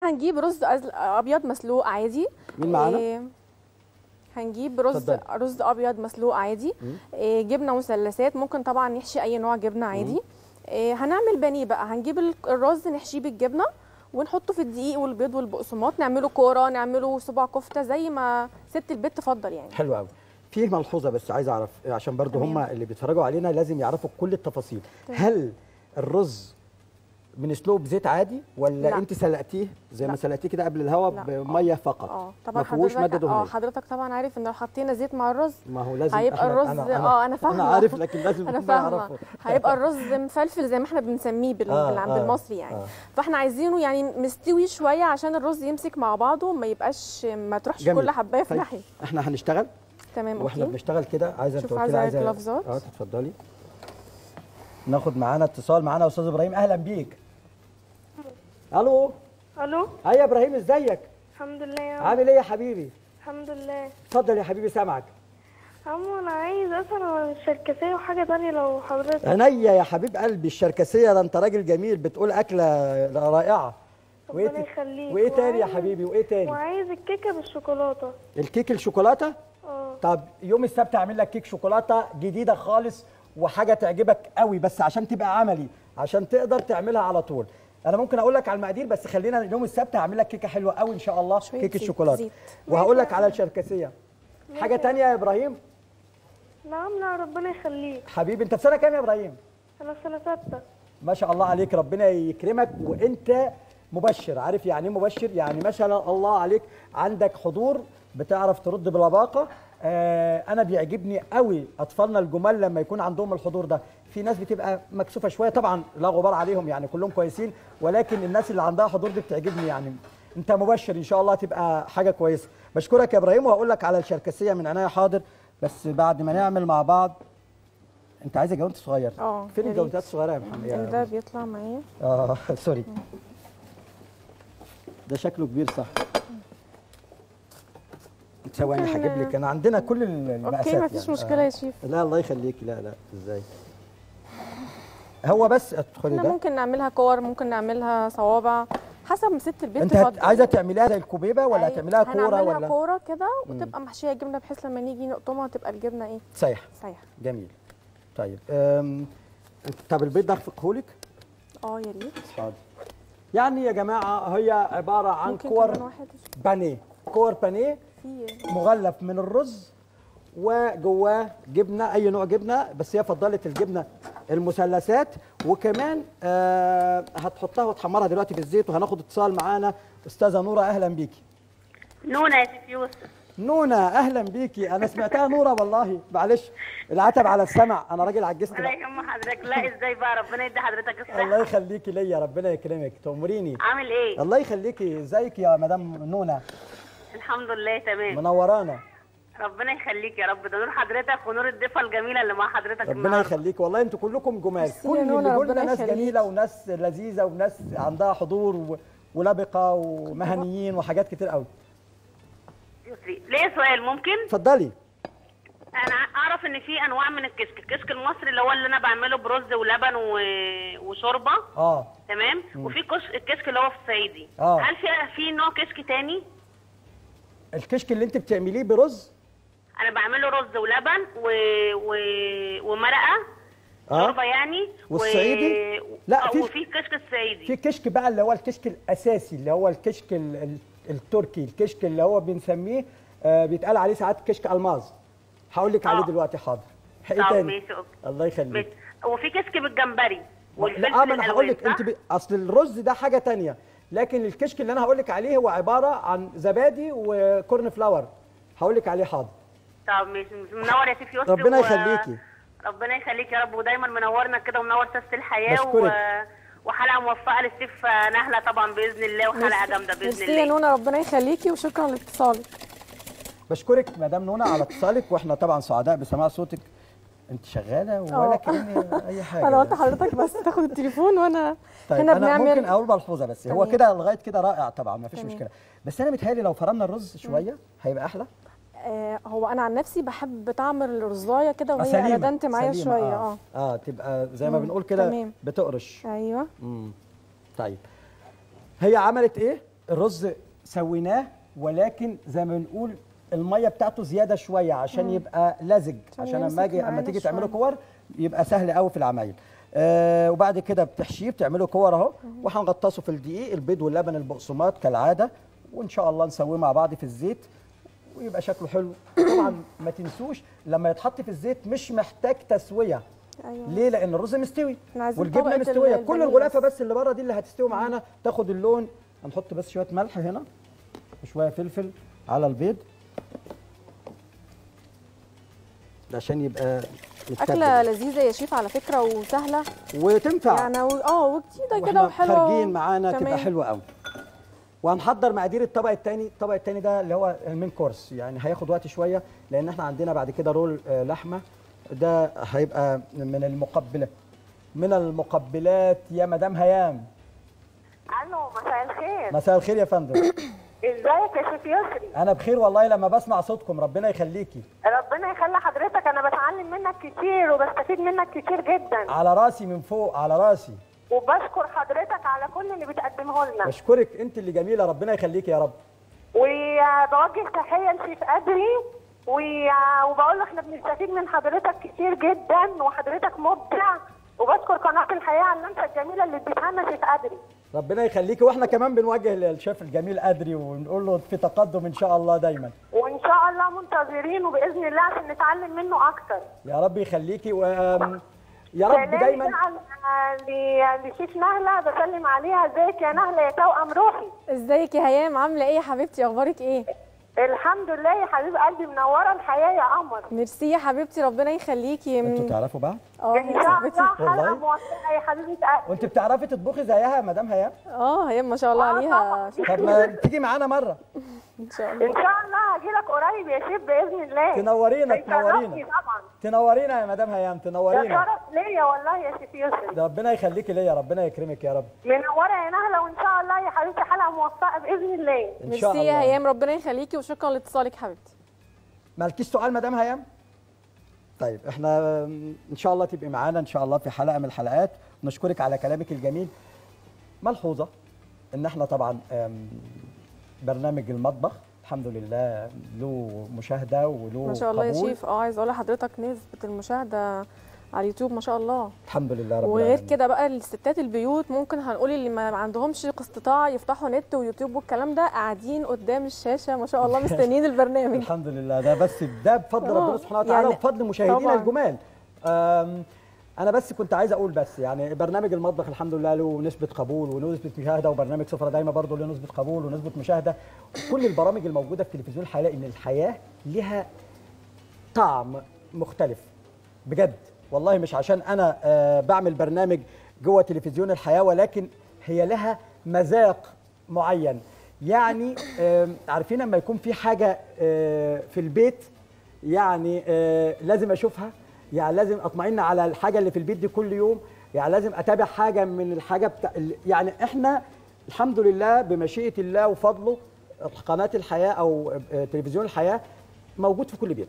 هنجيب رز أز- ابيض مسلوق عادي مين معانا؟ إيه، هنجيب رز اتفضلي. رز ابيض مسلوق عادي إيه، جبنه مثلثات ممكن طبعا نحشي اي نوع جبنه عادي إيه، هنعمل بانيه بقى هنجيب ال- الرز نحشيه بالجبنه ونحطه في الدقيق والبيض والبقسماط نعمله كوره نعمله صباع كفته زي ما ست البيت تفضل يعني حلو قوي في ملحوظه بس عايز اعرف عشان برضو تمام. هم اللي بيتفرجوا علينا لازم يعرفوا كل التفاصيل هل الرز بنسلقه بزيت عادي ولا لا. انت سلقتيه زي ما لا. سلقتيه كده قبل الهواء لا. بميه فقط اه ما طبعا فيهوش ماده حضرتك اه دهنيه حضرتك طبعا عارف ان لو حطينا زيت مع الرز ما هو لازم هيبقى إحنا- الرز أنا اه انا فاهمه انا عارف لكن لازم انا هم فاهمه يعرفوا. هيبقى الرز مفلفل زي ما احنا بنسميه بال... آه، بالعم- آه، بالمصري يعني آه. فاحنا عايزينه يعني مستوي شويه عشان الرز يمسك مع بعضه ما يبقاش ما تروحش جميل. كل حبايه في طيب، ناحيه احنا هنشتغل تمام واحنا اوكي بنشتغل كده عايزه انت شوف قلت لي عايزة عايزه جلافزات. اه تتفضلي ناخد معانا اتصال معانا استاذ ابراهيم اهلا بيك الو الو هيا يا ابراهيم ازيك الحمد لله يا عم عامل ايه يا حبيبي الحمد لله اتفضل يا حبيبي سامعك عمو انا عايز اسال عن الشركسيه وحاجه تانية لو حضرتك عينيا يا حبيب قلبي الشركسيه ده انت راجل جميل بتقول اكله رائعه ربنا ت- يخليك وايه تاني يا وعايز- حبيبي وايه تاني وعايز الكيكه بالشوكولاته الكيك الشوكولاته اه طب يوم السبت هعمل لك كيك شوكولاته جديده خالص وحاجه تعجبك قوي بس عشان تبقى عملي عشان تقدر تعملها على طول انا ممكن اقول لك على المقادير بس خلينا يوم السبت هعمل لك كيكه حلوه قوي ان شاء الله شوية كيك زيت- الشوكولاته زيت. وهقول لك على الشركسيه حاجه تانية يا ابراهيم نعم لا ربنا يخليك حبيبي انت في سنه كام يا ابراهيم انا في سنه سته ما شاء الله عليك ربنا يكرمك وانت مبشر عارف يعني ايه مبشر يعني ما شاء الله عليك عندك حضور بتعرف ترد بلباقه آه انا بيعجبني قوي اطفالنا الجمال لما يكون عندهم الحضور ده في ناس بتبقى مكسوفه شويه طبعا لا غبار عليهم يعني كلهم كويسين ولكن الناس اللي عندها حضور دي بتعجبني يعني انت مبشر ان شاء الله تبقى حاجه كويسه بشكرك يا ابراهيم وهقول لك على الشركسيه من عناية حاضر بس بعد ما نعمل مع بعض انت عايزه جوانت صغير اه فين يا ريت. الجوانتات الصغيره يا محمد يا ده بيطلع معايا اه سوري ده شكله كبير صح ثواني ممكن- هجيب لك انا عندنا كل المقاسات اوكي ما فيش يعني. مشكله يا شيف لا الله يخليكي لا لا ازاي هو بس ادخلي احنا ده ممكن نعملها كور ممكن نعملها صوابع حسب ما ست البيت انت هت... تفضل. عايزه تعمليها زي الكوبيبه ولا أيوة. هتعمليها كوره هنعملها ولا كوره كده وتبقى محشيه جبنه بحيث لما نيجي نقطمها تبقى الجبنه ايه سايح سايحه جميل طيب أم... طب البيض ده اخفقهولك اه يا ريت حاضر يعني يا جماعه هي عباره عن ممكن كور كمان واحد بانيه كور بانيه في مغلف من الرز وجواه جبنه اي نوع جبنه بس هي فضلت الجبنه المثلثات وكمان آه هتحطها وتحمرها دلوقتي في الزيت وهناخد اتصال معانا استاذه نوره اهلا بيكي نونة يا سيف يوسف نونا اهلا بيكي انا سمعتها نوره والله معلش العتب على السمع انا راجل عجزت الله بقى. يهم حضرتك لا ازاي بقى ربنا يدي حضرتك الله الصحة يخليكي ليا ربنا يكرمك تأمريني عامل ايه الله يخليكي ازيك يا مدام نونا الحمد لله تمام منورانا ربنا يخليك يا رب ده نور حضرتك ونور الضيفه الجميله اللي مع حضرتك ربنا النهاردة. يخليك والله انتوا كلكم جمال ميرسي يا كل نونا، اللي قلنا ربنا ناس يخليك. جميله وناس لذيذه وناس عندها حضور و... ولبقه ومهنيين وحاجات كتير قوي يسري ليه سؤال ممكن اتفضلي انا اعرف ان في انواع من الكشك الكشك المصري اللي هو اللي انا بعمله برز ولبن و... وشوربه اه تمام وفي كشك الكشك اللي هو في الصعيدي آه. هل في في نوع كشك تاني الكشك اللي انت بتعمليه برز انا بعمله رز ولبن و... و... ومرقه اه شوربه يعني والصعيدي؟ و... لا، لا في- وفي الكشك الصعيدي في كشك بقى اللي هو الكشك الاساسي اللي هو الكشك ال... ال... التركي الكشك اللي هو بنسميه آه بيتقال عليه ساعات كشك الماظ هقول لك عليه آه. دلوقتي حاضر ايه طب تاني ماشي اوكي الله يخليك ماشي. وفي كشك بالجمبري والفلفل لا آه، ما انا هقول لك الألوان، انت صح؟ ب... اصل الرز ده حاجه تانية لكن الكشك اللي انا هقول لك عليه هو عباره عن زبادي وكورن فلاور هقول لك عليه حاضر طب ماشي منور يا سيف يوسف ربنا و- يخليكي. ربنا يخليك يا رب ودايما منورنا كده ومنور سياسه الحياه و... بشكرك. وحلقه موفقه للسيف نهله طبعا باذن الله وحلقه جامده باذن ميرسي يا الله نونا ربنا يخليكي وشكرا لاتصالك بشكرك مدام نونا على اتصالك واحنا طبعا سعداء بسماع صوتك انت شغاله ولا آه. كأني اي حاجه انا قلت حضرتك بس تاخد التليفون وانا طيب هنا انا ممكن بنعمل اقول ملحوظه بس هو تمام. كده لغايه كده رائع طبعا ما فيش تمام. مشكله بس انا متهيألي لو فرمنا الرز شويه هيبقى احلى آه هو انا عن نفسي بحب طعم الرزايه كده آه، وهي سليمة، ردنت معايا سليمة، شويه اه اه اه تبقى زي ما مم، بنقول كده تمام. بتقرش ايوه امم طيب هي عملت ايه الرز سويناه ولكن زي ما بنقول الميه بتاعته زياده شويه عشان يبقى لزج عشان عشان يمسك اما اجي اما معانا تيجي تعملوا شوية. كور يبقى سهل قوي في العمايل آه وبعد كده بتحشيه بتعملوا كور اهو وهنغطسه في الدقيق البيض واللبن البقسماط كالعاده وان شاء الله نسويه مع بعض في الزيت ويبقى شكله حلو طبعا ما تنسوش لما يتحط في الزيت مش محتاج تسويه ايوه ليه لان الرز مستوي إحنا عايزين والجبنه طبقة مستويه ال- كل البانيه الغلافه بس. بس اللي بره دي اللي هتستوي معانا تاخد اللون هنحط بس شويه ملح هنا وشويه فلفل على البيض ده عشان يبقى اكله يتبل لذيذه يا شيف على فكره وسهله وتنفع يعني و- اه وجديده كده واحنا وحلوه خارجين معانا تبقى تمام. حلوه قوي وهنحضر مقادير الطبق الثاني الطبق الثاني ده اللي هو المين كورس يعني هياخد وقت شويه لان احنا عندنا بعد كده رول آه، لحمه ده هيبقى من المقبله من المقبلات يا مدام هيام الو مساء الخير مساء الخير يا فندم ازيك يا شيف يسري انا بخير والله لما بسمع صوتكم ربنا يخليكي ربنا يخلي حضرتك انا بتعلم منك كتير وبستفيد منك كتير جدا على راسي من فوق على راسي وبشكر حضرتك على كل اللي بتقدمه لنا بشكرك انت اللي جميله ربنا يخليكي يا رب وبوجه تحيه لشيف ادري و- وبقول له احنا بنستفيد من حضرتك كتير جدا وحضرتك مبدع وبشكر قناه الحياه على اللمسه الجميله اللي اديتها لنا شيف ادري ربنا يخليكي واحنا كمان بنوجه للشيف الجميل ادري ونقول له في تقدم ان شاء الله دايما وان شاء الله منتظرين وباذن الله عشان نتعلم منه اكتر يا رب يخليكي و يا رب سلام دايما بقى ل- لشيف نهله بسلم عليها ازيك يا نهله يا توأم روحي ازيك يا هيام عامله ايه يا حبيبتي اخبارك ايه الحمد لله يا حبيب قلبي منوره الحياه يا قمر ميرسي يا حبيبتي ربنا يخليكي انتوا تعرفوا بعض اه ان يا شاء صاحبتي الله حلقه والله؟ موفقه يا حبيبه قلبي وانت بتعرفي تطبخي زيها يا مدام هيام اه هيام ما شاء الله آه عليها طبعاً. طب ما تيجي معانا مره ان شاء الله ان شاء الله هاجي لك قريب يا شيف باذن الله تنورينا هيشرفني تنورينا طبعا تنورينا يا مدام هيام ده تنورينا شرف ليا والله يا شيف يسري ده ربنا يخليكي ليا ربنا يكرمك يا رب منوره يا نهله وان شاء الله يا حبيبتي حلقه موفقه باذن الله ان شاء ميرسي يا الله هيام ربنا يخليكي وشكرا لاتصالك حبيبتي مالكيش سؤال مدام هيام طيب احنا ان شاء الله تبقي معانا ان شاء الله في حلقه من الحلقات نشكرك على كلامك الجميل ملحوظه ان احنا طبعا آم، برنامج المطبخ الحمد لله له مشاهده وله ما شاء الله يا قبول. شيف اه عايزه اقول لحضرتك نسبه المشاهده على اليوتيوب ما شاء الله الحمد لله رب وغير العالمين كده بقى الستات البيوت ممكن هنقول اللي ما عندهمش استطاعه يفتحوا نت ويوتيوب والكلام ده قاعدين قدام الشاشه ما شاء الله مستنيين البرنامج الحمد لله ده بس ده بفضل آه، ربنا سبحانه وتعالى يعني وبفضل مشاهدينا طبعاً. الجمال آم، انا بس كنت عايز اقول بس يعني برنامج المطبخ الحمد لله له نسبه قبول ونسبه مشاهده وبرنامج سفره دايما برضه له نسبه قبول ونسبه مشاهده كل البرامج الموجوده في تلفزيون الحياه ان الحياه لها طعم مختلف بجد والله مش عشان انا آه، بعمل برنامج جوه تلفزيون الحياه ولكن هي لها مذاق معين يعني آم، عارفين لما يكون في حاجه آه، في البيت يعني آه، لازم اشوفها يعني لازم اطمئن على الحاجه اللي في البيت دي كل يوم يعني لازم اتابع حاجه من الحاجه بتاع يعني احنا الحمد لله بمشيئه الله وفضله قناه الحياه او آه، تلفزيون الحياه موجود في كل بيت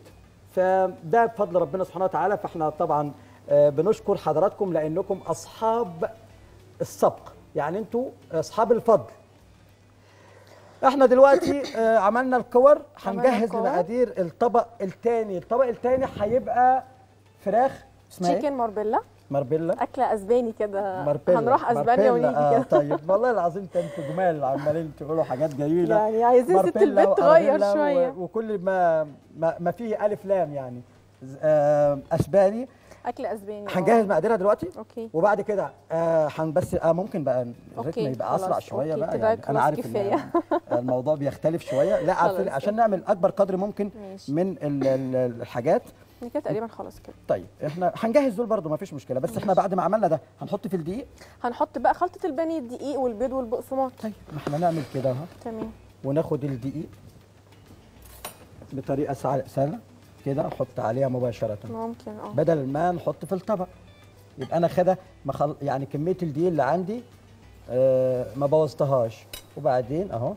فده بفضل ربنا سبحانه وتعالى فاحنا طبعا آه، بنشكر حضراتكم لانكم اصحاب السبق يعني انتوا اصحاب الفضل احنا دلوقتي آه، عملنا الكور عملنا هنجهز الكور. لمقادير الطبق الثاني الطبق الثاني هيبقى فراخ اسمها ايه تشيكن ماربيلا ماربيلا اكله اسباني كده ماربيلا هنروح اسبانيا ماربيلا، ونيجي آه كده طيب والله العظيم ده انتوا جمال عمالين تقولوا حاجات جميله يعني عايزين ست ماربيلا البيت تغير وأرابيلا شويه و- وكل ما ما, ما فيه الف لام يعني ز- آه، اسباني اكل اسباني آه. هنجهز مقاديرها دلوقتي اوكي وبعد كده آه هن بس آه ممكن بقى الريتم أوكي، يبقى اسرع خلاص، شويه أوكي، بقى كده يعني انا خلاص عارف كفاية. ان الموضوع بيختلف شويه لا عارفين خلاص. عشان نعمل اكبر قدر ممكن ماشي. من ال- ال- الحاجات يعني كده تقريبا خلاص كده طيب احنا هنجهز دول برضو ما فيش مشكله بس احنا بعد ما عملنا ده هنحط في الدقيق هنحط بقى خلطه البانيه الدقيق والبيض والبقسماط طيب ما احنا نعمل كده اهو تمام وناخد الدقيق بطريقه سع- سهله كده نحط عليها مباشره ممكن اه بدل ما نحط في الطبق يبقى انا خده مخل... يعني كميه الدقيق اللي عندي آه ما بوظتهاش وبعدين اهو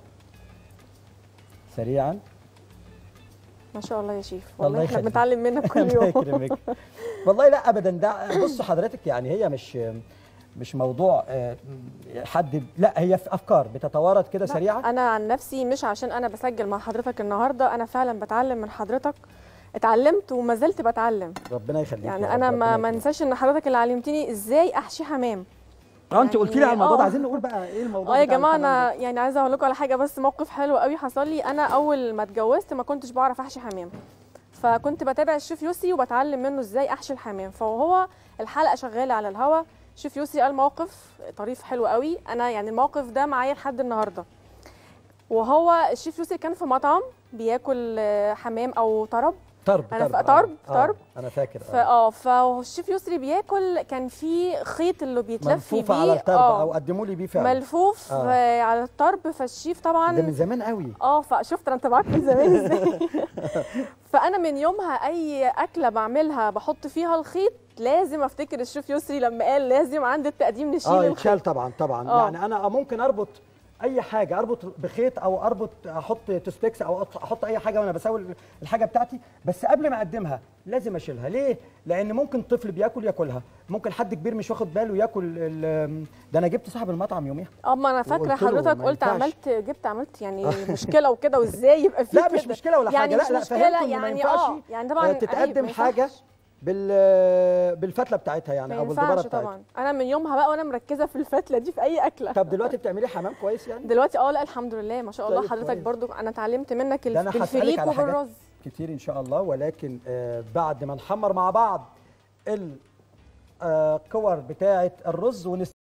سريعا ما شاء الله يا شيف الله والله احنا يخليك. بنتعلم منك كل الله يوم يكرمك والله لا ابدا ده بص حضرتك يعني هي مش مش موضوع آه، حد لا هي في افكار بتتوارد كده سريعه انا عن نفسي مش عشان انا بسجل مع حضرتك النهارده انا فعلا بتعلم من حضرتك اتعلمت وما زلت بتعلم ربنا يخليك يا يعني رب، انا ما ربنا ما يخليك. انساش ان حضرتك اللي علمتني ازاي احشي حمام اه انت قلت لي على الموضوع ده آه. عايزين نقول بقى ايه الموضوع اه يا بتاع جماعه الحمام انا ده؟ يعني عايزه اقول لكم على حاجه بس موقف حلو قوي حصل لي انا اول ما اتجوزت ما كنتش بعرف احشي حمام فكنت بتابع الشيف يوسي وبتعلم منه ازاي احشي الحمام فهو الحلقه شغاله على الهوا شيف يوسي قال موقف طريف حلو قوي انا يعني الموقف ده معايا لحد النهارده وهو الشيف يوسي كان في مطعم بياكل آه، حمام او طرب طرب أنا طرب ف- آه، طرب- آه، طرب. انا فاكر فا اه فالشيف يسري بياكل كان في خيط اللي بيتلف ملفوفه بيه على الطرب آه، او قدموا لي بيه فعلا ملفوف آه. آه. على الطرب فالشيف طبعا ده من زمان قوي اه فشفت انا تبعك من زمان ازاي فانا من يومها اي اكله بعملها بحط فيها الخيط لازم افتكر الشيف يسري لما قال لازم عند التقديم نشيل اه الخيط يتشال طبعا طبعا آه. يعني انا ممكن اربط اي حاجه اربط بخيط او اربط احط توستكس او أط- احط اي حاجه وانا بسوي الحاجه بتاعتي بس قبل ما اقدمها لازم اشيلها ليه لان ممكن طفل بياكل ياكلها ممكن حد كبير مش واخد باله ياكل ال- ده انا جبت صاحب المطعم يوميها اه ما انا فاكره وقلت له حضرتك ما قلت ينفعش. عملت جبت عملت يعني مشكله وكده وازاي يبقى في لا مش كده؟ مشكله ولا يعني حاجه مش لا لا مشكله فهمت إن ما يعني ينفعش اه يعني طبعا آه، عيب، تتقدم ما حاجه ينفعش. بال بالفتله بتاعتها يعني ما او بالدباره ينفعش بتاعتها طبعا انا من يومها بقى وانا مركزه في الفتله دي في اي اكله طب دلوقتي بتعملي حمام كويس يعني دلوقتي اه لا الحمد لله ما شاء الله طيب، حضرتك كويس. برضو انا اتعلمت منك ده أنا الف- هسألك الفريك على حاجات وبالرز كتير ان شاء الله ولكن آه، بعد ما نحمر مع بعض الكور بتاعه الرز ونس